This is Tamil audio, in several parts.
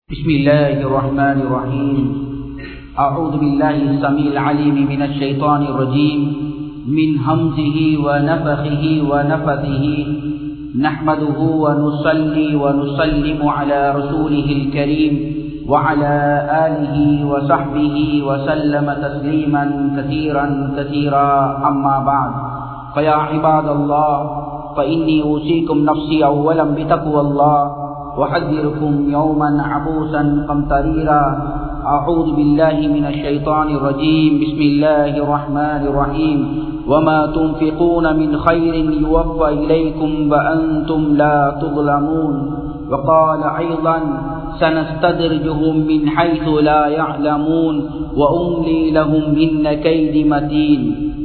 بسم الله الرحمن الرحيم أعوذ بالله السميع العليم من الشيطان الرجيم من همزه ونفخه ونفثه نحمده ونصلي ونسلم على رسوله الكريم وعلى آله وصحبه وسلم تسليما كثيرا كثيرا أما بعد فيا عباد الله فإني أوصيكم نفسي أولا بتقوى الله وحذركم يوما عبوسا قمطريرا أعوذ بالله من الشيطان الرجيم بسم الله الرحمن الرحيم وما تنفقون من خير يوفى إليكم وأنتم لا تظلمون وقال أيضا سنستدرجهم من حيث لا يعلمون وأملي لهم إن كيد متين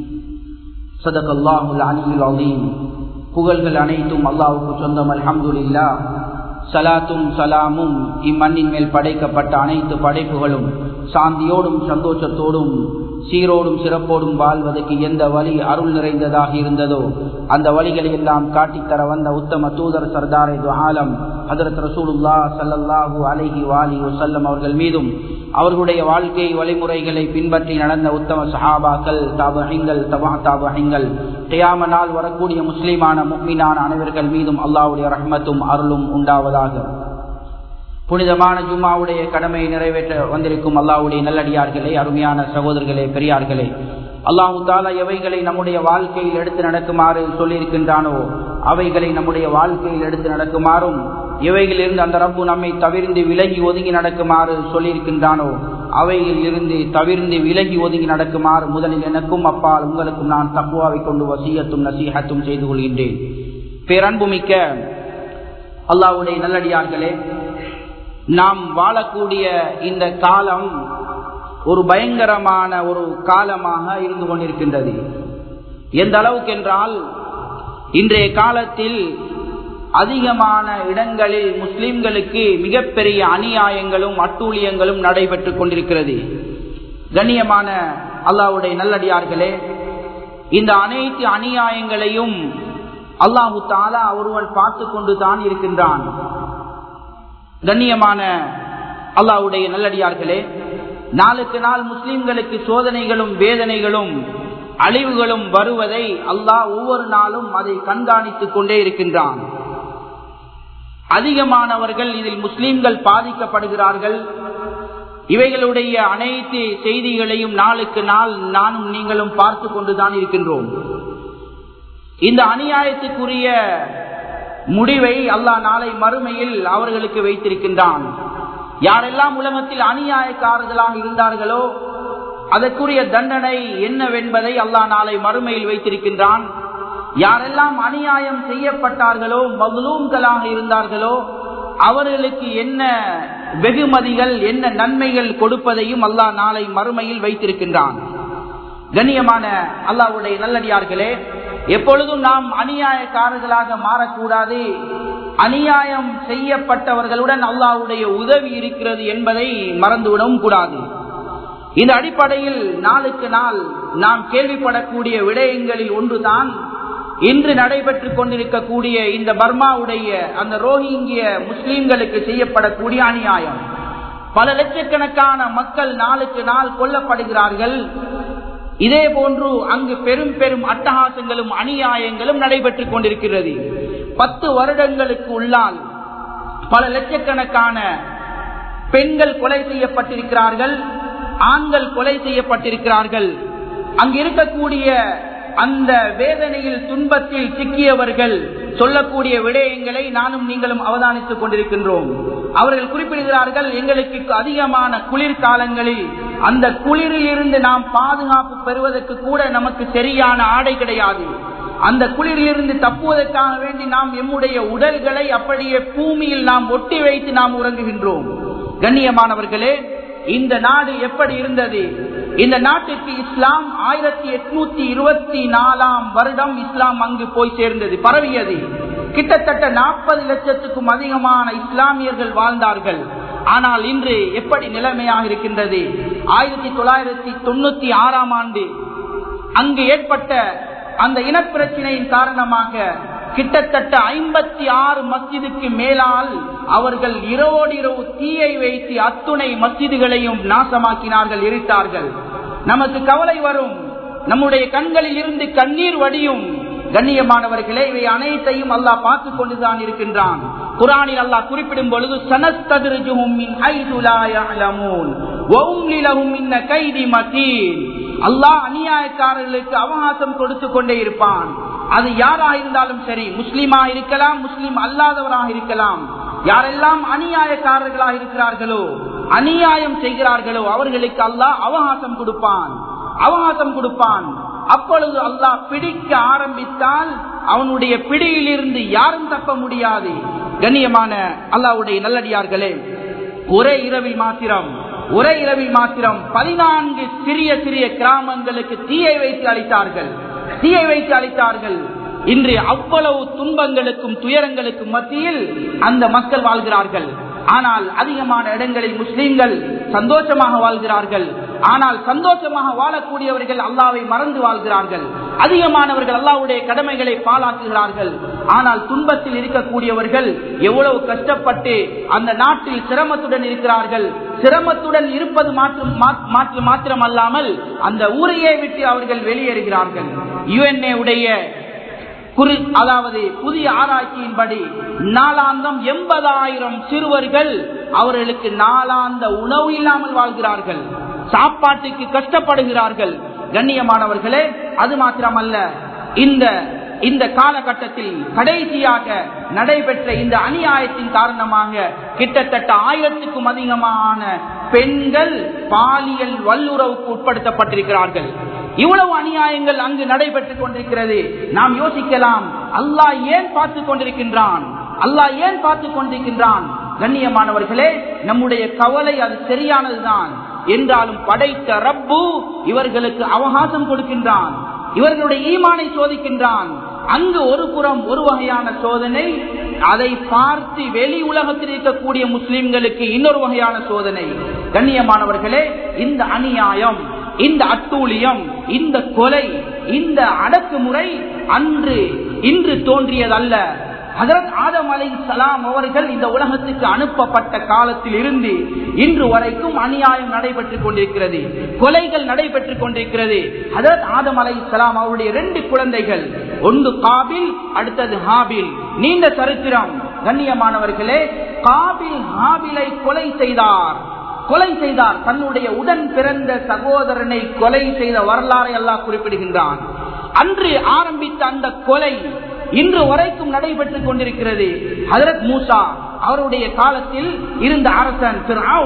صدق الله العلي العظيم புகழ்கள் அனைத்தும் அல்லாவுக்கு சொந்தம் அல்ஹம்துலில்லா சலாத்தும் சலாமும் இம்மண்ணின் மேல் படைக்கப்பட்ட அனைத்து படைப்புகளும் சாந்தியோடும் சந்தோஷத்தோடும் சீரோடும் சிறப்போடும் வாழ்வதற்கு எந்த வழி அருள் நிறைந்ததாக இருந்ததோ அந்த வழிகளை எல்லாம் காட்டித்தர வந்த உத்தம தூதர் சர்தாரை ஆலம் ஹதரத் ரசூலுல்லா சல்லல்லாஹூ அலஹி வாலி வசல்லம் அவர்கள் மீதும் அவர்களுடைய வாழ்க்கை வழிமுறைகளை பின்பற்றி நடந்த உத்தம சஹாபாக்கள் தாபஹிங்கள் தபா தாபஹிங்கள் கியாம நாள் வரக்கூடிய முஸ்லிமான முக்மீனான அனைவர்கள் மீதும் அல்லாவுடைய ரஹ்மத்தும் அருளும் உண்டாவதாக புனிதமான ஜும்மாவுடைய கடமையை நிறைவேற்ற வந்திருக்கும் அல்லாவுடைய நல்லடியார்களே அருமையான சகோதரர்களே பெரியார்களே அல்லாஹு தாலா எவைகளை நம்முடைய வாழ்க்கையில் எடுத்து நடக்குமாறு சொல்லியிருக்கின்றானோ அவைகளை நம்முடைய வாழ்க்கையில் எடுத்து நடக்குமாறும் இவைகளிலிருந்து அந்த ரப்பு நம்மை தவிர்ந்து விலகி ஒதுங்கி நடக்குமாறு சொல்லியிருக்கின்றானோ அவையில் இருந்து தவிர்ந்து விலகி ஒதுங்கி நடக்குமாறு முதலில் எனக்கும் அப்பால் உங்களுக்கும் நான் தக்குவாவை கொண்டு வசியத்தும் நசீகத்தும் செய்து கொள்கின்றேன் பேரன்புமிக்க அல்லாவுடைய நல்லடியார்களே நாம் வாழக்கூடிய இந்த காலம் ஒரு பயங்கரமான ஒரு காலமாக இருந்து கொண்டிருக்கின்றது எந்த அளவுக்கு என்றால் இன்றைய காலத்தில் அதிகமான இடங்களில் முஸ்லிம்களுக்கு மிகப்பெரிய அநியாயங்களும் அட்டூழியங்களும் நடைபெற்று கொண்டிருக்கிறது கண்ணியமான அல்லாவுடைய நல்லடியார்களே இந்த அனைத்து அநியாயங்களையும் அல்லாஹு தாலா ஒருவன் பார்த்து கொண்டு தான் இருக்கின்றான் கண்ணியமான அல்லாவுடைய நல்லடியார்களே நாளுக்கு நாள் முஸ்லிம்களுக்கு சோதனைகளும் வேதனைகளும் அழிவுகளும் வருவதை அல்லாஹ் ஒவ்வொரு நாளும் அதை கண்காணித்துக் கொண்டே இருக்கின்றான் அதிகமானவர்கள் இதில் முஸ்லிம்கள் பாதிக்கப்படுகிறார்கள் இவைகளுடைய அனைத்து செய்திகளையும் நாளுக்கு நாள் நானும் நீங்களும் பார்த்து கொண்டுதான் இருக்கின்றோம் இந்த அநியாயத்துக்குரிய முடிவை அல்லாஹ் நாளை மறுமையில் அவர்களுக்கு வைத்திருக்கின்றான் யாரெல்லாம் உலகத்தில் அநியாயக்காரர்களாக இருந்தார்களோ அதற்குரிய தண்டனை என்னவென்பதை அல்லாஹ் நாளை மறுமையில் வைத்திருக்கின்றான் யாரெல்லாம் அநியாயம் செய்யப்பட்டார்களோ மகளூம்களாக இருந்தார்களோ அவர்களுக்கு என்ன வெகுமதிகள் என்ன நன்மைகள் கொடுப்பதையும் அல்லாஹ் நாளை மறுமையில் வைத்திருக்கின்றான் கண்ணியமான அல்லாவுடைய நல்லடியார்களே எப்பொழுதும் நாம் அநியாயக்காரர்களாக மாறக்கூடாது அநியாயம் செய்யப்பட்டவர்களுடன் அல்லாவுடைய உதவி இருக்கிறது என்பதை மறந்துவிடவும் கூடாது இந்த அடிப்படையில் நாளுக்கு நாள் நாம் கேள்விப்படக்கூடிய விடயங்களில் ஒன்றுதான் இன்று நடைபெற்றுக் கொண்டிருக்கக்கூடிய இந்த பர்மாவுடைய அந்த ரோஹிங்கிய முஸ்லீம்களுக்கு செய்யப்படக்கூடிய அநியாயம் பல லட்சக்கணக்கான மக்கள் நாளுக்கு நாள் கொல்லப்படுகிறார்கள் இதே போன்று அங்கு பெரும் பெரும் அட்டகாசங்களும் அநியாயங்களும் நடைபெற்றுக் கொண்டிருக்கிறது பத்து வருடங்களுக்கு உள்ளால் பல லட்சக்கணக்கான பெண்கள் கொலை செய்யப்பட்டிருக்கிறார்கள் ஆண்கள் கொலை செய்யப்பட்டிருக்கிறார்கள் அங்கு இருக்கக்கூடிய அந்த வேதனையில் துன்பத்தில் சிக்கியவர்கள் சொல்லக்கூடிய விடயங்களை நானும் நீங்களும் அவதானித்துக் கொண்டிருக்கின்றோம் அவர்கள் குறிப்பிடுகிறார்கள் எங்களுக்கு அதிகமான குளிர்காலங்களில் அந்த குளிரில் இருந்து நாம் பாதுகாப்பு பெறுவதற்கு கூட நமக்கு சரியான ஆடை கிடையாது அந்த குளிரிலிருந்து தப்புவதற்காக வேண்டி நாம் எம்முடைய உடல்களை அப்படியே பூமியில் நாம் ஒட்டி வைத்து நாம் உறங்குகின்றோம் கண்ணியமானவர்களே இந்த நாடு எப்படி இருந்தது இந்த நாட்டுக்கு இஸ்லாம் ஆயிரத்தி எட்நூத்தி இருபத்தி நாலாம் வருடம் இஸ்லாம் அங்கு போய் சேர்ந்தது பரவியது கிட்டத்தட்ட நாற்பது லட்சத்துக்கும் அதிகமான இஸ்லாமியர்கள் வாழ்ந்தார்கள் ஆனால் இன்று எப்படி நிலைமையாக இருக்கின்றது ஆயிரத்தி தொள்ளாயிரத்தி தொண்ணூத்தி ஆறாம் ஆண்டு அங்கு ஏற்பட்ட அந்த இனப்பிரச்சினையின் காரணமாக கிட்டத்தட்ட ஐம்பத்தி ஆறு மஸ்ஜிதுக்கு மேலால் அவர்கள் இரவோடு இரவு தீயை வைத்து அத்துணை மஸ்ஜிதுகளையும் நாசமாக்கினார்கள் எரித்தார்கள் நமக்கு கவலை வரும் நம்முடைய கண்களில் இருந்து கண்ணீர் வடியும் கண்ணியமானவர்களே இவை அனைத்தையும் அல்லாஹ் பார்த்து கொண்டுதான் இருக்கின்றான் குரானில் அல்லாஹ் குறிப்பிடும் பொழுது அல்லாஹ் அநியாயக்காரர்களுக்கு அவகாசம் கொடுத்து கொண்டே இருப்பான் அது யாராக இருந்தாலும் சரி முஸ்லீமா இருக்கலாம் முஸ்லீம் அல்லாதவராக இருக்கலாம் யாரெல்லாம் அநியாயக்காரர்களாக இருக்கிறார்களோ அநியாயம் செய்கிறார்களோ அவர்களுக்கு அல்லாஹ் அவகாசம் கொடுப்பான் அவகாசம் கொடுப்பான் அப்பொழுது அல்லாஹ் பிடிக்க ஆரம்பித்தால் அவனுடைய பிடியிலிருந்து யாரும் தப்ப முடியாது கண்ணியமான அல்லாவுடைய நல்லடியார்களே ஒரே இரவில் மாத்திரம் ஒரே இரவில் மாத்திரம் பதினான்கு சிறிய சிறிய கிராமங்களுக்கு தீயை வைத்து அளித்தார்கள் தீயை வைத்து அளித்தார்கள் இன்று அவ்வளவு துன்பங்களுக்கும் துயரங்களுக்கும் மத்தியில் அந்த மக்கள் வாழ்கிறார்கள் ஆனால் அதிகமான இடங்களில் முஸ்லீம்கள் சந்தோஷமாக வாழ்கிறார்கள் ஆனால் சந்தோஷமாக வாழக்கூடியவர்கள் அல்லாவை மறந்து வாழ்கிறார்கள் அதிகமானவர்கள் அல்லாவுடைய கடமைகளை பாலாக்குகிறார்கள் ஆனால் துன்பத்தில் இருக்கக்கூடியவர்கள் எவ்வளவு கஷ்டப்பட்டு அந்த நாட்டில் சிரமத்துடன் இருக்கிறார்கள் சிரமத்துடன் இருப்பது மாற்றம் மாத்திரம் அல்லாமல் அந்த ஊரையே விட்டு அவர்கள் வெளியேறுகிறார்கள் யுஎன்ஏ உடைய குறி அதாவது புதிய ஆராய்ச்சியின்படி நாளாந்தம் எண்பதாயிரம் சிறுவர்கள் அவர்களுக்கு நாளாந்த உணவு இல்லாமல் வாழ்கிறார்கள் சாப்பாட்டுக்கு கஷ்டப்படுகிறார்கள் கண்ணியமானவர்களே அது மாத்திரமல்ல இந்த இந்த காலகட்டத்தில் கடைசியாக நடைபெற்ற இந்த அநியாயத்தின் காரணமாக கிட்டத்தட்ட ஆயிரத்துக்கும் அதிகமான பெண்கள் பாலியல் வல்லுறவுக்கு உட்படுத்தப்பட்டிருக்கிறார்கள் இவ்வளவு அநியாயங்கள் அங்கு நடைபெற்றுக் கொண்டிருக்கிறது நாம் யோசிக்கலாம் அல்லாஹ் ஏன் பார்த்து கொண்டிருக்கின்றான் அல்லாஹ் ஏன் பார்த்து கொண்டிருக்கின்றான் கண்ணியமானவர்களே நம்முடைய கவலை அது சரியானதுதான் என்றாலும் படைத்த ரப்பு இவர்களுக்கு அவகாசம் கொடுக்கின்றான் இவர்களுடைய ஈமானை சோதிக்கின்றான் அங்கு ஒரு புறம் ஒரு வகையான சோதனை அதை பார்த்து வெளி உலகத்தில் இருக்கக்கூடிய முஸ்லிம்களுக்கு இன்னொரு வகையான சோதனை கண்ணியமானவர்களே இந்த அநியாயம் இந்த அட்டூழியம் இந்த கொலை இந்த அடக்குமுறை அன்று இன்று தோன்றியதல்ல ஹசரத் ஆதம் அலை சலாம் அவர்கள் இந்த உலகத்துக்கு அனுப்பப்பட்ட காலத்தில் இருந்து இன்று வரைக்கும் அநியாயம் நடைபெற்றுக் கொண்டிருக்கிறது கொலைகள் நடைபெற்றுக் கொண்டிருக்கிறது ஹசரத் ஆதம் அலை சலாம் அவருடைய ரெண்டு குழந்தைகள் ஒன்று காபில் அடுத்தது ஹாபில் நீண்ட சரித்திரம் கண்ணியமானவர்களே காபில் ஹாபிலை கொலை செய்தார் கொலை செய்தார் தன்னுடைய உடன் பிறந்த சகோதரனை கொலை செய்த வரலாறை எல்லாம் குறிப்பிடுகின்றான் அன்று ஆரம்பித்த அந்த கொலை இன்று வரைக்கும் நடைபெற்றுக் கொண்டிருக்கிறது ஹதரத் மூசா அவருடைய காலத்தில் இருந்த அரசன்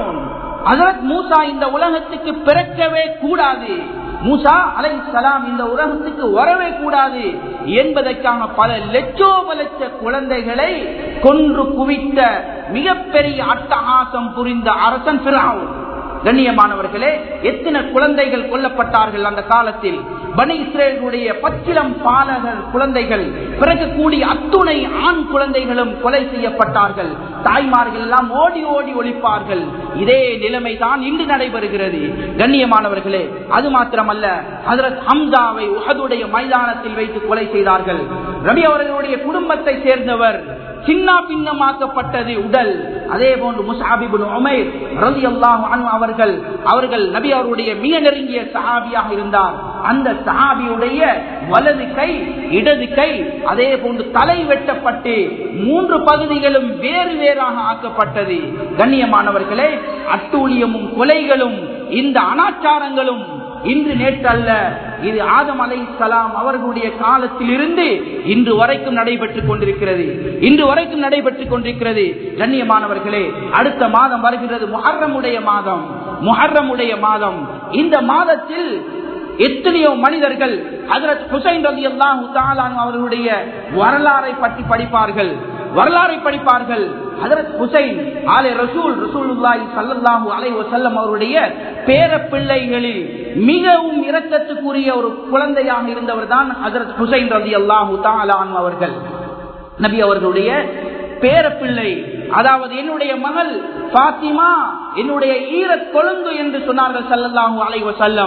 ஹதரத் மூசா இந்த உலகத்துக்கு பிறக்கவே கூடாது மூசா அலை சலாம் இந்த உலகத்துக்கு வரவே கூடாது என்பதற்கான பல லட்சோப லட்ச குழந்தைகளை கொன்று குவித்த மிகப்பெரிய அட்டகாசம் புரிந்த அரசன் பிராவும் கண்ணியமானவர்களே எத்தனை குழந்தைகள் கொல்லப்பட்டார்கள் அந்த காலத்தில் பனி இஸ்ரேலுடைய பச்சிலம் பாலகர் குழந்தைகள் பிறக்கக்கூடிய அத்துணை ஆண் குழந்தைகளும் கொலை செய்யப்பட்டார்கள் தாய்மார்கள் எல்லாம் ஓடி ஓடி ஒழிப்பார்கள் இதே நிலைமை தான் இன்று நடைபெறுகிறது கண்ணியமானவர்களே அது மாத்திரமல்ல ஹசரத் ஹம்சாவை உஹதுடைய மைதானத்தில் வைத்து கொலை செய்தார்கள் ரவி அவர்களுடைய குடும்பத்தை சேர்ந்தவர் சின்ன பின்னமாக்கப்பட்டது உடல் அதே போன்று முசாபிபுன் உமைர் ரலி அல்லாஹ் அவர்கள் அவர்கள் நபி அவருடைய மிக நெருங்கிய சஹாபியாக இருந்தார் அந்த சஹாபியுடைய வலது கை இடது கை அதே போன்று தலை வெட்டப்பட்டு மூன்று பகுதிகளும் வேறு வேறாக ஆக்கப்பட்டது கண்ணியமானவர்களே அட்டூழியமும் கொலைகளும் இந்த அனாச்சாரங்களும் இன்று நேற்றல்ல இது ஆதம் அலை சலாம் அவர்களுடைய காலத்தில் இருந்து இன்று வரைக்கும் நடைபெற்றுக் கொண்டிருக்கிறது இன்று வரைக்கும் நடைபெற்றுக் கொண்டிருக்கிறது கண்ணியமானவர்களே அடுத்த மாதம் வருகிறது முஹர்ரமுடைய மாதம் முஹர்ரமுடைய மாதம் இந்த மாதத்தில் எத்தனையோ மனிதர்கள் ஹசரத் ஹுசைன் ரலி அல்லாஹு அவர்களுடைய வரலாறை பற்றி படிப்பார்கள் வரலாறை படிப்பார்கள் ஹசரத் ஹுசைன் ஆலே ரசூல் ரசூலுல்லாஹி ஸல்லல்லாஹு அலைஹி வஸல்லம் அவருடைய பேர பிள்ளைகளில் மிகவும் இரக்கத்துக்குரிய ஒரு குழந்தையாக இருந்தவர் தான் ஹசரத் ஹுசைன் ரலியல்லாஹு தஆலா அன்ஹு அவர்கள் நபி அவர்களுடைய பேர பிள்ளை அதாவது என்னுடைய மகள் பாத்திமா என்னுடைய ஈர கொழுந்து என்று சொன்னார்கள் சல்லல்லாஹு அலைஹி வஸல்லம்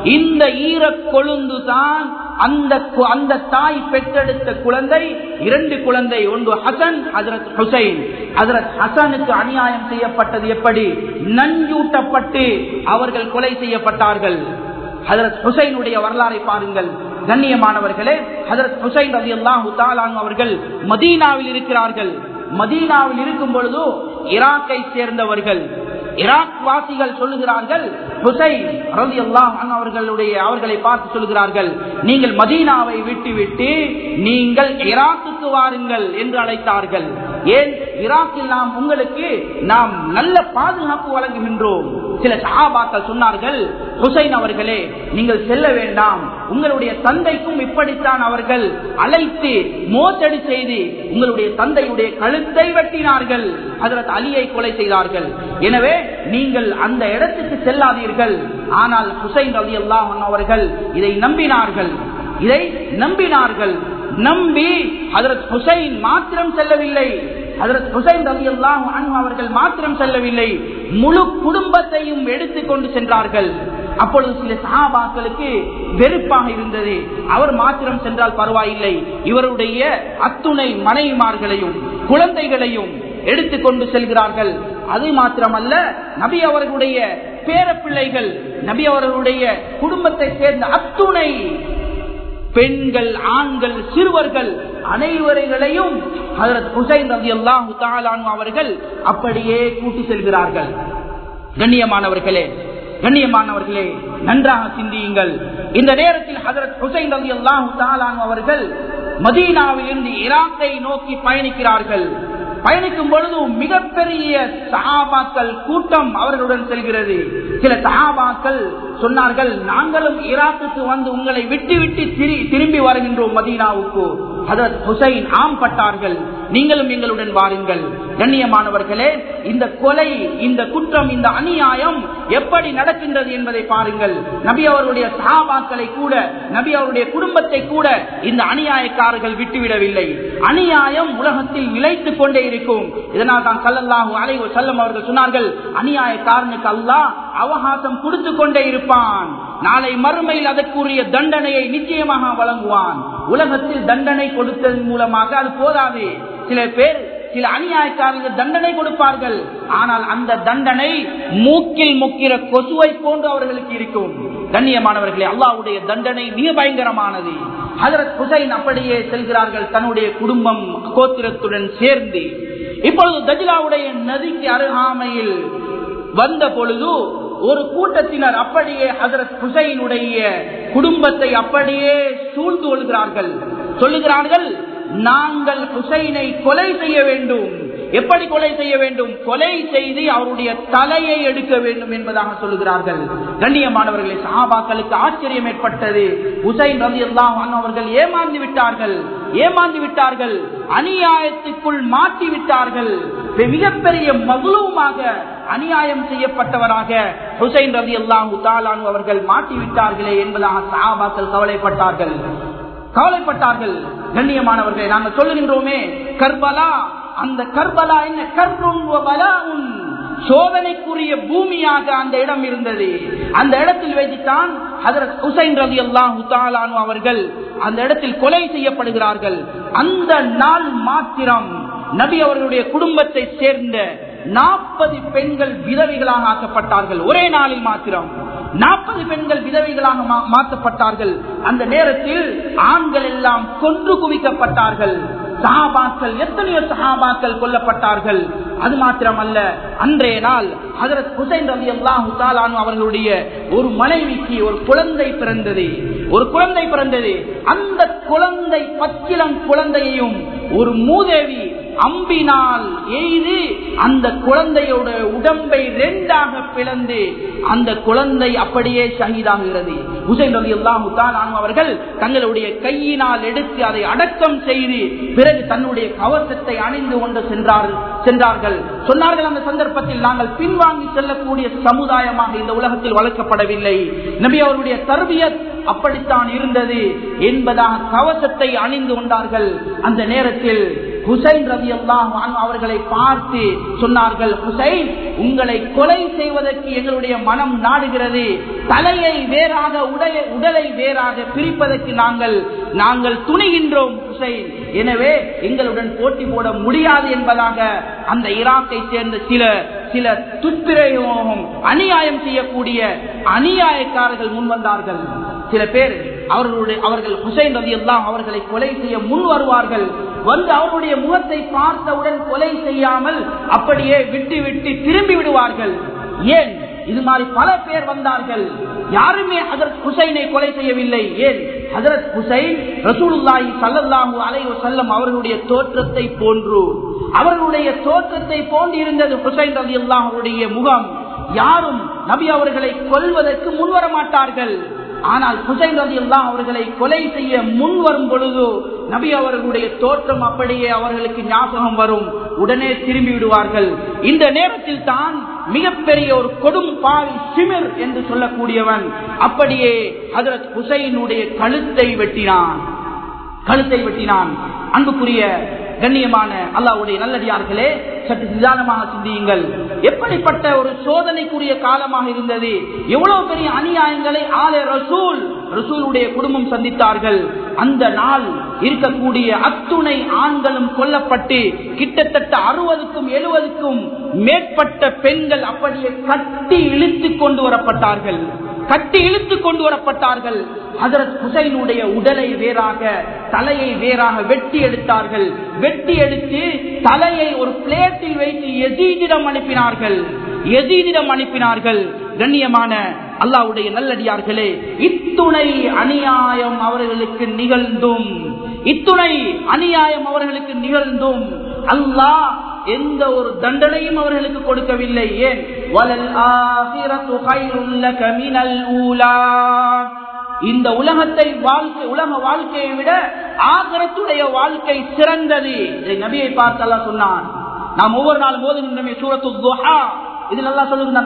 இந்த ஈர கொழுந்து தான் அந்த கு- அந்த தாய் பெற்றெடுத்த குழந்தை இரண்டு குழந்தை ஒன்று ஹசன் ஹசரத் ஹுசைன் ஹசரத் ஹசனுக்கு அநியாயம் செய்யப்பட்டது எப்படி நஞ்சூட்டப்பட்டு அவர்கள் கொலை செய்யப்பட்டார்கள் ஹதரத் ஹுசைனுடைய வரலாறை பாருங்கள் கண்ணியமானவர்களே ஹதரத் ஹுசைன் ரவி அல்லாஹு அவர்கள் மதீனாவில் இருக்கிறார்கள் மதீனாவில் இருக்கும் பொழுது ஈராக்கை சேர்ந்தவர்கள் ஈராக் வாசிகள் சொல்லுகிறார்கள் ஹுசைன் ரவி அல்லாஹ் அவர்களுடைய அவர்களை பார்த்து சொல்லுகிறார்கள் நீங்கள் மதீனாவை விட்டு விட்டு நீங்கள் ஈராக்குக்கு வாருங்கள் என்று அழைத்தார்கள் ஏன் ஈராக்கில் நாம் உங்களுக்கு நாம் நல்ல பாதுகாப்பு வழங்குகின்றோம் சில சஹாபாக்கள் சொன்னார்கள் ஹுசைன் அவர்களே நீங்கள் செல்ல வேண்டாம் உங்களுடைய தந்தைக்கும் இப்படித்தான் அவர்கள் அழைத்து மோசடி செய்து உங்களுடைய தந்தையுடைய கழுத்தை வெட்டினார்கள் அதற்கு அலியை கொலை செய்தார்கள் எனவே நீங்கள் அந்த இடத்துக்கு செல்லாதீர்கள் ஆனால் ஹுசைன் ரவி அல்லாஹ் அவர்கள் இதை நம்பினார்கள் இதை நம்பினார்கள் நம்பி ஹதரத் ஹுசைன் மாத்திரம் செல்லவில்லை ஹதரத் ஹுசைன் ரவி அல்லாஹ் அவர்கள் மாத்திரம் செல்லவில்லை முழு குடும்பத்தையும் எடுத்துக்கொண்டு சென்றார்கள் அப்பொழுது சில சகாபாக்களுக்கு வெறுப்பாக இருந்தது அவர் மாத்திரம் சென்றால் பரவாயில்லை இவருடைய அத்துணை மனைவிமார்களையும் குழந்தைகளையும் எடுத்துக்கொண்டு செல்கிறார்கள் அது மாத்திரமல்ல நபி அவர்களுடைய பேரப்பிள்ளைகள் நபி அவர்களுடைய குடும்பத்தை சேர்ந்த அத்துணை பெண்கள் ஆண்கள் சிறுவர்கள் அனைவரைகளையும் ஹதரத் ஹுசைன் ரவி அல்லாஹு அவர்கள் அப்படியே கூட்டி செல்கிறார்கள் கண்ணியமானவர்களே கண்ணியமானவர்களே நன்றாக சிந்தியுங்கள் இந்த நேரத்தில் ஹதரத் ஹுசைன் ரவி அல்லாஹு அவர்கள் மதீனாவில் இருந்து ஈராக்கை நோக்கி பயணிக்கிறார்கள் பயணிக்கும் பொழுது மிகப்பெரிய சஹாபாக்கள் கூட்டம் அவர்களுடன் செல்கிறது சில சஹாபாக்கள் சொன்னார்கள் நாங்களும் ஈராக்குக்கு வந்து உங்களை விட்டு விட்டு திரி- திரும்பி வருகின்றோம் மதீனாவுக்கு ஹதரத் ஹுசைன் ஆம் பட்டார்கள் நீங்களும் எங்களுடன் வாருங்கள் கண்ணியமானவர்களே இந்த கொலை இந்த குற்றம் இந்த அநியாயம் எப்படி நடக்கின்றது என்பதை பாருங்கள் நபி அவருடைய சஹாபாக்களை கூட நபி அவருடைய குடும்பத்தை கூட இந்த அநியாயக்காரர்கள் விட்டுவிடவில்லை அநியாயம் உலகத்தில் நிலைத்துக் கொண்டே இருக்கும் இதனால் தான் கல்லல்லாஹு அலைவு செல்லம் அவர்கள் சொன்னார்கள் அநியாயக்காரனுக்கு அல்லாஹ் அவகாசம் கொடுத்து கொண்டே இருப்பான் நாளை மறுமையில் அதற்குரிய தண்டனையை நிச்சயமாக வழங்குவான் உலகத்தில் தண்டனை கொடுத்ததன் மூலமாக அது போதாது சில பேர் சில அநியாயக்காரர்கள் தண்டனை கொடுப்பார்கள் ஆனால் அந்த தண்டனை மூக்கில் முக்கிற கொசுவை போன்று அவர்களுக்கு இருக்கும் கண்ணியமானவர்களே அல்லாவுடைய தண்டனை மிக பயங்கரமானது ஹதரத் ஹுசைன் அப்படியே செல்கிறார்கள் தன்னுடைய குடும்பம் கோத்திரத்துடன் சேர்ந்து இப்பொழுது தஜிலாவுடைய நதிக்கு அருகாமையில் வந்த பொழுது ஒரு கூட்டத்தினர் அப்படியே ஹசரத் ஹுசைனுடைய குடும்பத்தை அப்படியே சூழ்ந்து கொள்கிறார்கள் சொல்லுகிறார்கள் நாங்கள் ஹுசைனை கொலை செய்ய வேண்டும் எப்படி கொலை செய்ய வேண்டும் கொலை செய்து அவருடைய தலையை எடுக்க வேண்டும் என்பதாக சொல்லுகிறார்கள் கண்ணியமானவர்களை சஹாபாக்களுக்கு ஆச்சரியம் ஏற்பட்டது ஹுசைன் ரவி எல்லாம் அவர்கள் ஏமாந்து விட்டார்கள் ஏமாந்து விட்டார்கள் அநியாயத்துக்குள் மாட்டி விட்டார்கள் மிகப்பெரிய மகுலுமாக அநியாயம் செய்யப்பட்டவராக ஹுசைன் ரவி அல்லாஹு அவர்கள் மாட்டிவிட்டார்களே என்பதாக சஹாபாக்கள் கவலைப்பட்டார்கள் கவலைப்பட்டார்கள் கண்ணியமானவர்களை நாங்கள் சொல்லுகின்றோமே கர்பலா அந்த கர்பலா என்ன கர்புன் பலாவுன் சோதனைக்குரிய பூமியாக அந்த இடம் இருந்தது அந்த இடத்தில் வைத்துத்தான் ஹதரத் ஹுசைன் ரவி அல்லாஹு அவர்கள் அந்த இடத்தில் கொலை செய்யப்படுகிறார்கள் அந்த நாள் மாத்திரம் நபி அவர்களுடைய குடும்பத்தை சேர்ந்த நாற்பது பெண்கள் விதவைகளாக ஆக்கப்பட்டார்கள் ஒரே நாளில் மாத்திரம் நாற்பது பெண்கள் விதவைகளாக மா- மாற்றப்பட்டார்கள் அந்த நேரத்தில் ஆண்கள் எல்லாம் கொன்று குவிக்கப்பட்டார்கள் சஹாபாக்கள் எத்தனையோ சஹாபாக்கள் கொல்லப்பட்டார்கள் அது மாத்திரமல்ல அன்றைய நாள் ஹதரத் ஹுசைன் ரவி அல்லாஹு அவர்களுடைய ஒரு மனைவிக்கு ஒரு குழந்தை பிறந்தது ஒரு குழந்தை பிறந்தது அந்த குழந்தை பச்சிலம் குழந்தையையும் ஒரு மூதேவி அம்பினால் எய்து அந்த குழந்தையோட உடம்பை ரெண்டாக பிளந்து அந்த குழந்தை அப்படியே ஷஹீதாகிறது ஹுசைன் ரவி அல்லாஹு அவர்கள் தங்களுடைய கையினால் எடுத்து அதை அடக்கம் செய்து பிறகு தன்னுடைய கவசத்தை அணிந்து கொண்டு சென்றார் சென்றார்கள் சொன்னார்கள் அந்த சந்தர்ப்பத்தில் நாங்கள் பின்வாங்கி செல்லக்கூடிய சமுதாயமாக இந்த உலகத்தில் வளர்க்கப்படவில்லை நபி அவருடைய தர்பியத் அப்படித்தான் இருந்தது என்பதாக கவசத்தை அணிந்து கொண்டார்கள் அந்த நேரத்தில் ஹுசைன் ரவி அவர்களை பார்த்து சொன்னார்கள் ஹுசைன் உங்களை கொலை செய்வதற்கு எங்களுடைய மனம் நாடுகிறது தலையை வேறாக உடலை உடலை வேறாக பிரிப்பதற்கு நாங்கள் நாங்கள் துணிகின்றோம் ஹுசைன் எனவே எங்களுடன் போட்டி போட முடியாது என்பதாக அந்த ஈராக்கை சேர்ந்த சில சில துஷ்பிரயோகம் அநியாயம் செய்யக்கூடிய அநியாயக்காரர்கள் முன் வந்தார்கள் சில பேர் அவர்களுடைய அவர்கள் ஹுசைன் ரவி எல்லாம் அவர்களை கொலை செய்ய முன் வருவார்கள் வந்து அவருடைய முகத்தை பார்த்தவுடன் கொலை செய்யாமல் அப்படியே விட்டு விட்டு திரும்பி விடுவார்கள் ஏன் இது மாதிரி பல பேர் வந்தார்கள் யாருமே ஹசரத் ஹுசைனை கொலை செய்யவில்லை ஏன் ஹசரத் ஹுசைன் ரசூலுல்லாஹி சல்லல்லாஹு அலைஹி வஸல்லம் அவர்களுடைய தோற்றத்தை போன்று அவர்களுடைய தோற்றத்தை போன்று இருந்தது ஹுசைன் ரலியல்லாஹு அவருடைய முகம் யாரும் நபி அவர்களை கொல்வதற்கு முன்வர மாட்டார்கள் ஆனால் ஹுசைன் ரதி எல்லாம் அவர்களை கொலை செய்ய முன் வரும் பொழுது நபி அவர்களுடைய தோற்றம் அப்படியே அவர்களுக்கு ஞாபகம் வரும் உடனே திரும்பி விடுவார்கள் இந்த நேரத்தில் தான் மிகப்பெரிய ஒரு கொடும் பாவி சிமிர் என்று சொல்லக்கூடியவன் அப்படியே ஹதரத் ஹுசைனுடைய கழுத்தை வெட்டினான் கழுத்தை வெட்டினான் அன்புக்குரிய கண்ணியமான அல்லாவுடைய நல்லடியார்களே சற்று நிதானமாக சிந்தியுங்கள் எப்படிப்பட்ட ஒரு சோதனைக்குரிய காலமாக இருந்தது எவ்வளவு பெரிய அநியாயங்களை ஆலே ரசூல் ரசூலுடைய குடும்பம் சந்தித்தார்கள் அந்த நாள் இருக்கக்கூடிய அத்துணை ஆண்களும் கொல்லப்பட்டு கிட்டத்தட்ட அறுபதுக்கும் எழுபதுக்கும் மேற்பட்ட பெண்கள் அப்படியே கட்டி இழுத்து கொண்டு வரப்பட்டார்கள் கட்டி இழுத்து கொண்டு வரப்பட்டார்கள் ஹசரத் ஹுசைனுடைய உடலை வேறாக தலையை வேறாக வெட்டி எடுத்தார்கள் வெட்டி எடுத்து தலையை ஒரு பிளேட்டில் வைத்து எதீதிடம் அனுப்பினார்கள் எதீதிடம் அனுப்பினார்கள் கண்ணியமான அல்லாவுடைய நல்லடியார்களே இத்துணை அநியாயம் அவர்களுக்கு நிகழ்ந்தும் இத்துணை அநியாயம் அவர்களுக்கு நிகழ்ந்தும் அல்லாஹ் எந்த ஒரு தண்டனையும் அவர்களுக்கு கொடுக்கவில்லை ஏன் வலல் ஆகிரத்து கைருள்ள கமினல் ஊலா இந்த உலகத்தை வாழ்க்கை உலக வாழ்க்கையை விட ஆகரத்துடைய வாழ்க்கை சிறந்தது இதை நபியை பார்த்தெல்லாம் சொன்னான் நாம் ஒவ்வொரு நாள் மோதுகின்றமே சூரத்து துஹா இது நல்லா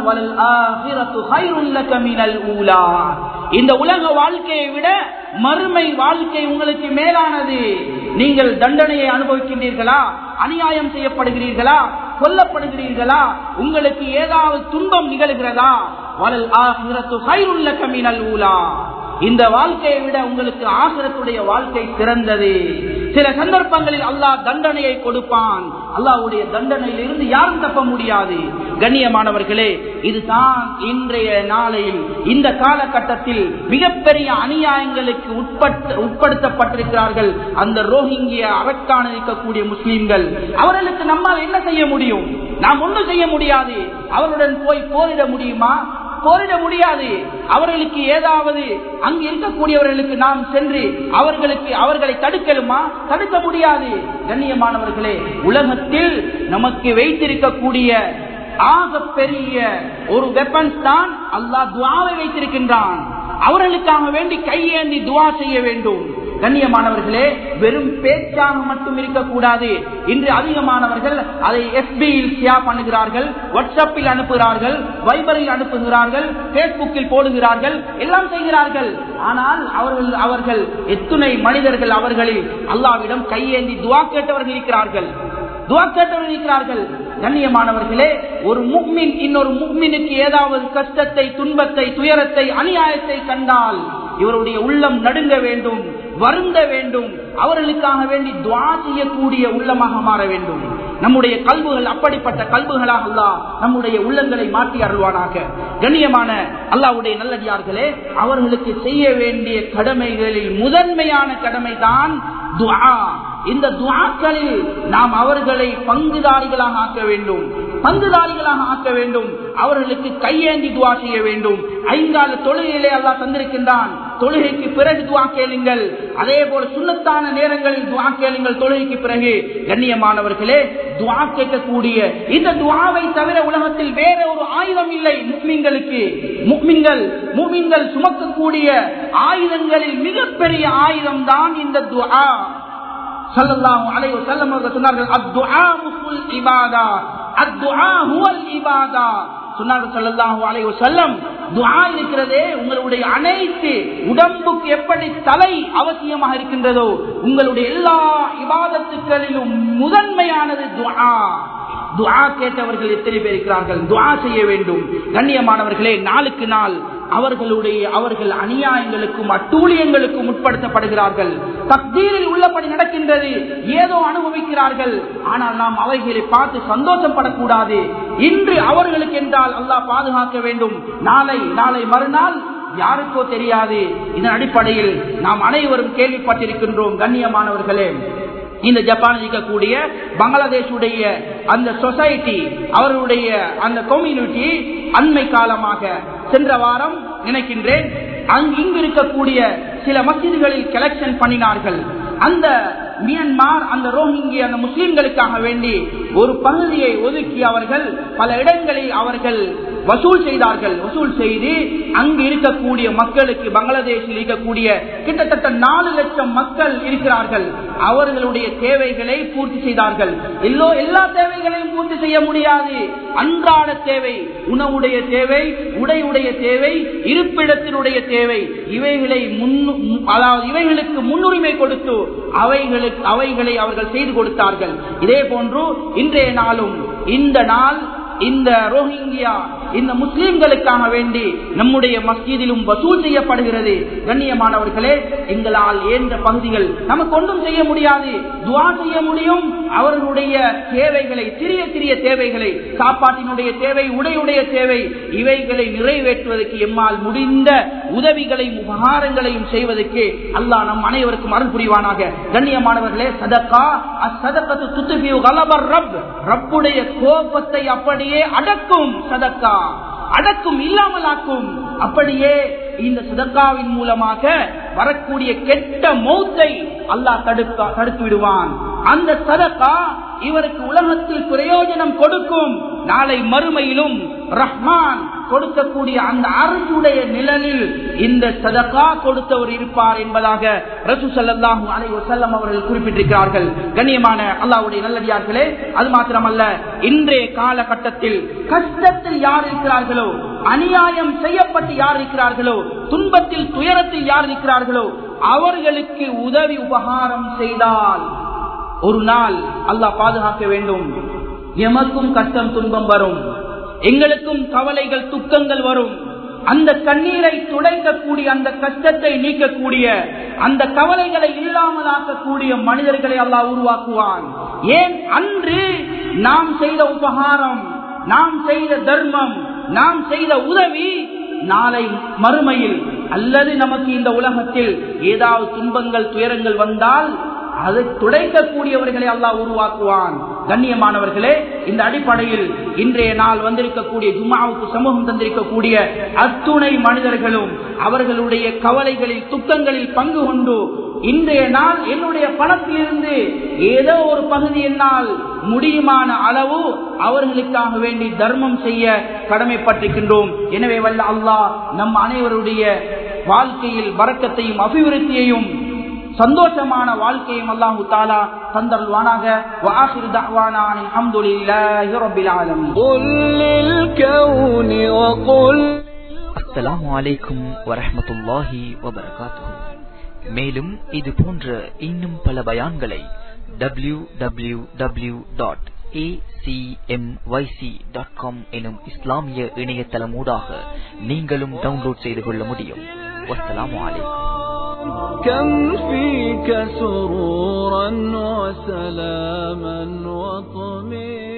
சொல்லுகிறான் இந்த உலக வாழ்க்கையை விட மறுமை வாழ்க்கை உங்களுக்கு மேலானது நீங்கள் தண்டனையை அனுபவிக்கின்றீர்களா அநியாயம் செய்யப்படுகிறீர்களா கொல்லப்படுகிறீர்களா உங்களுக்கு ஏதாவது துன்பம் நிகழ்கிறதா வலல் ஆகிரத்து ஹைருள்ள கமினல் ஊலா இந்த வாழ்க்கையை விட உங்களுக்கு ஆசிரத்துடைய வாழ்க்கை சிறந்தது சில சந்தர்ப்பங்களில் அல்லாஹ் தண்டனையை கொடுப்பான் அல்லாவுடைய தண்டனையில் இருந்து யாரும் தப்ப முடியாது கண்ணியமானவர்களே இதுதான் இன்றைய நாளையில் இந்த காலகட்டத்தில் மிகப்பெரிய அநியாயங்களுக்கு உட்பட்டு உட்படுத்தப்பட்டிருக்கிறார்கள் அந்த ரோஹிங்கிய அரக்கான இருக்கக்கூடிய முஸ்லீம்கள் அவர்களுக்கு நம்மால் என்ன செய்ய முடியும் நாம் ஒன்றும் செய்ய முடியாது அவருடன் போய் போரிட முடியுமா போரிட முடியாது அவர்களுக்கு ஏதாவது அங்கு இருக்கக்கூடியவர்களுக்கு நாம் சென்று அவர்களுக்கு அவர்களை தடுக்கலுமா தடுக்க முடியாது கண்ணியமானவர்களே உலகத்தில் நமக்கு வைத்திருக்கக்கூடிய ஆக பெரிய ஒரு வெப்பன்ஸ் தான் அல்லாஹ் துவாவை வைத்திருக்கின்றான் அவர்களுக்காக வேண்டி கையேந்தி துவா செய்ய வேண்டும் கண்ணியமானவர்களே வெறும் பேச்சாக மட்டும் இருக்கக்கூடாது இன்று அதிகமானவர்கள் அதை எஸ்பியில் ஷேர் பண்ணுகிறார்கள் வாட்ஸ்அப்பில் அனுப்புகிறார்கள் வைபரில் அனுப்புகிறார்கள் பேஸ்புக்கில் போடுகிறார்கள் எல்லாம் செய்கிறார்கள் ஆனால் அவர்கள் அவர்கள் எத்துணை மனிதர்கள் அவர்களில் அல்லாவிடம் கையேந்தி துவா கேட்டவர்கள் இருக்கிறார்கள் துவா கேட்டவர்கள் இருக்கிறார்கள் கண்ணியமானவர்களே ஒரு முக்மின் இன்னொரு முக்மினுக்கு ஏதாவது கஷ்டத்தை துன்பத்தை துயரத்தை அநியாயத்தை கண்டால் இவருடைய உள்ளம் நடுங்க வேண்டும் வருந்த வேண்டும் அவர்களுக்காக வேண்டி துவா செய்யக்கூடிய உள்ளமாக மாற வேண்டும் நம்முடைய கல்புகள் அப்படிப்பட்ட கல்புகளாக அல்லா நம்முடைய உள்ளங்களை மாற்றி அருள்வானாக கண்ணியமான அல்லாவுடைய நல்லடியார்களே அவர்களுக்கு செய்ய வேண்டிய கடமைகளில் முதன்மையான கடமை தான் துவா இந்த துவாக்களில் நாம் அவர்களை பங்குதாரிகளாக ஆக்க வேண்டும் பங்குதாரிகளாக ஆக்க வேண்டும் அவர்களுக்கு கையேந்தி துவா செய்ய வேண்டும் ஐந்தாறு தொழுகையிலே அல்லா தந்திருக்கின்றான் தொழுகைக்கு பிறகு துவா கேளுங்கள் அதே போல சுண்ணத்தான நேரங்களில் துவா கேளுங்கள் தொழுகைக்கு பிறகு கண்ணியமானவர்களே துவா கேட்கக்கூடிய இந்த துவாவை தவிர உலகத்தில் வேற ஒரு ஆயுதம் இல்லை முக்மீன்களுக்கு முக்மின்கள் முக்மின்கள் சுமக்கக்கூடிய ஆயுதங்களில் மிகப்பெரிய ஆயுதம் தான் இந்த துவா சல்லல்லாஹு அலைஹி வஸல்லம் அவர்கள் சொன்னார்கள் அத்துஆ முஃபுல் இபாதா அத்துஆ ஹுவல் இபாதா சொன்னார்கள் ஸல்லல்லாஹு அலைஹி வஸல்லம் துஆ இருக்கிறதே உங்களுடைய அனைத்து உடம்புக்கு எப்படி தலை அவசியமாக இருக்கின்றதோ உங்களுடைய எல்லா இபாதத்துக்களிலும் முதன்மையானது துஆ துஆ கேட்டவர்கள் எத்தனை பேர் இருக்கிறார்கள் துஆ செய்ய வேண்டும் கண்ணியமானவர்களே நாளுக்கு நாள் அவர்களுடைய அவர்கள் அநியாயங்களுக்கும் அட்டூழியங்களுக்கும் உட்படுத்தப்படுகிறார்கள் தக்தீரில் உள்ளபடி நடக்கின்றது ஏதோ அனுபவிக்கிறார்கள் ஆனால் நாம் அவைகளை பார்த்து சந்தோஷப்படக்கூடாது இன்று அவர்களுக்கு என்றால் அல்லாஹ் பாதுகாக்க வேண்டும் நாளை நாளை மறுநாள் யாருக்கோ தெரியாது இதன் அடிப்படையில் நாம் அனைவரும் கேள்விப்பட்டிருக்கின்றோம் கண்ணியமானவர்களே இந்த ஜப்பானில் இருக்கக்கூடிய பங்களாதேஷுடைய அந்த சொசைட்டி அவர்களுடைய அந்த கம்யூனிட்டி அண்மை காலமாக சென்ற வாரம் நினைக்கின்றேன் அங்கு இங்கு இருக்கக்கூடிய சில மசிதிகளில் கலெக்ஷன் பண்ணினார்கள் அந்த மியான்மார் அந்த ரோஹிங்கி அந்த முஸ்லிம்களுக்காக வேண்டி ஒரு பகுதியை ஒதுக்கி அவர்கள் பல இடங்களில் அவர்கள் வசூல் செய்தார்கள் வசூல் செய்து அங்கு இருக்கக்கூடிய மக்களுக்கு பங்களாதேஷில் இருக்கக்கூடிய கிட்டத்தட்ட நாலு லட்சம் மக்கள் இருக்கிறார்கள் அவர்களுடைய தேவைகளை பூர்த்தி செய்தார்கள் எல்லோ எல்லா தேவைகளையும் பூர்த்தி செய்ய முடியாது அன்றாட தேவை உணவுடைய தேவை உடையுடைய தேவை இருப்பிடத்தினுடைய தேவை இவைகளை முன்னு அதாவது இவைகளுக்கு முன்னுரிமை கொடுத்து அவைகளுக்கு அவைகளை அவர்கள் செய்து கொடுத்தார்கள் இதே போன்று இன்றைய நாளும் இந்த நாள் இந்த ரோஹிங்கியா இந்த முஸ்லிம்களுக்காக வேண்டி நம்முடைய மஸ்ஜிதிலும் வசூல் செய்யப்படுகிறது கண்ணியமானவர்களே எங்களால் ஏந்த பகுதிகள் நமக்கு ஒன்றும் செய்ய முடியாது துவா செய்ய முடியும் அவர்களுடைய தேவைகளை சிறிய சிறிய தேவைகளை சாப்பாட்டினுடைய தேவை உடையுடைய தேவை இவைகளை நிறைவேற்றுவதற்கு எம்மால் முடிந்த உதவிகளையும் உபகாரங்களையும் செய்வதற்கு அல்லாஹ் நம் அனைவருக்கும் அருள் புரிவானாக கண்ணியமானவர்களே சதக்கா அசதக்கத்து துத்துபியு கலபர் ரப் ரப்புடைய கோபத்தை அப்படியே அடக்கும் சதக்கா அடக்கும் இல்லாமலாக்கும் அப்படியே இந்த சதக்காவின் மூலமாக வரக்கூடிய கெட்ட மௌத்தை அல்லாஹ் தடுக்க தடுத்து விடுவான் அந்த சதக்கா இவருக்கு உலகத்தில் பிரயோஜனம் கொடுக்கும் நாளை மறுமையிலும் ரஹ்மான் கொடுக்கக்கூடிய அந்த அரசுடைய நிழலில் இந்த சதக்கா கொடுத்தவர் இருப்பார் என்பதாக ரசூ சல்லாஹூ அலை வசல்லம் அவர்கள் குறிப்பிட்டிருக்கிறார்கள் கண்ணியமான அல்லாவுடைய நல்லடியார்களே அது மாத்திரமல்ல இன்றைய காலகட்டத்தில் கஷ்டத்தில் யார் இருக்கிறார்களோ அநியாயம் செய்யப்பட்டு யார் இருக்கிறார்களோ துன்பத்தில் துயரத்தில் யார் இருக்கிறார்களோ அவர்களுக்கு உதவி உபகாரம் செய்தால் ஒரு நாள் அல்லாஹ் பாதுகாக்க வேண்டும் எமக்கும் கஷ்டம் துன்பம் வரும் எங்களுக்கும் கவலைகள் துக்கங்கள் வரும் அந்த கண்ணீரை துடைக்கக்கூடிய அந்த கஷ்டத்தை நீக்கக்கூடிய அந்த கவலைகளை இல்லாமலாக்கக்கூடிய மனிதர்களை அல்லாஹ் உருவாக்குவான் ஏன் அன்று நாம் செய்த உபகாரம் நாம் செய்த தர்மம் நாம் செய்த உதவி நாளை மறுமையில் அல்லது நமக்கு இந்த உலகத்தில் ஏதாவது துன்பங்கள் துயரங்கள் வந்தால் அதை துடைக்கக்கூடியவர்களை அல்லாஹ் உருவாக்குவான் கண்ணியமானவர்களே இந்த அடிப்படையில் இன்றைய நாள் வந்திருக்கக்கூடிய ஜும்மாவுக்கு சமூகம் தந்திருக்கக்கூடிய அத்துணை மனிதர்களும் அவர்களுடைய கவலைகளில் துக்கங்களில் பங்கு கொண்டு இன்றைய நாள் என்னுடைய பணத்திலிருந்து ஏதோ ஒரு பகுதி என்னால் முடியுமான அளவு அவர்களுக்காக வேண்டி தர்மம் செய்ய கடமைப்பட்டிருக்கின்றோம் எனவே வல்ல அல்லாஹ் நம் அனைவருடைய வாழ்க்கையில் வரக்கத்தையும் அபிவிருத்தியையும் சந்தோஷமான வாழ்க்கையும் அல்லாஹு தாலா தந்தருவானாக وآخر دعوانا عن الحمد لله رب العالمين قل للكون وقل அஸ்ஸலாமு அலைக்கும் வரஹ்மத்துல்லாஹி வபரகாத்துஹு மேலும் இது போன்ற இன்னும் பல பயான்களை W W W dot dot com எனும் இஸ்லாமிய இணையதளமூடாக நீங்களும் டவுன்லோட் செய்து கொள்ள முடியும் வஸ்ஸலாமு அலைக்கும் كم فيك سرورا وسلاما وطمئنا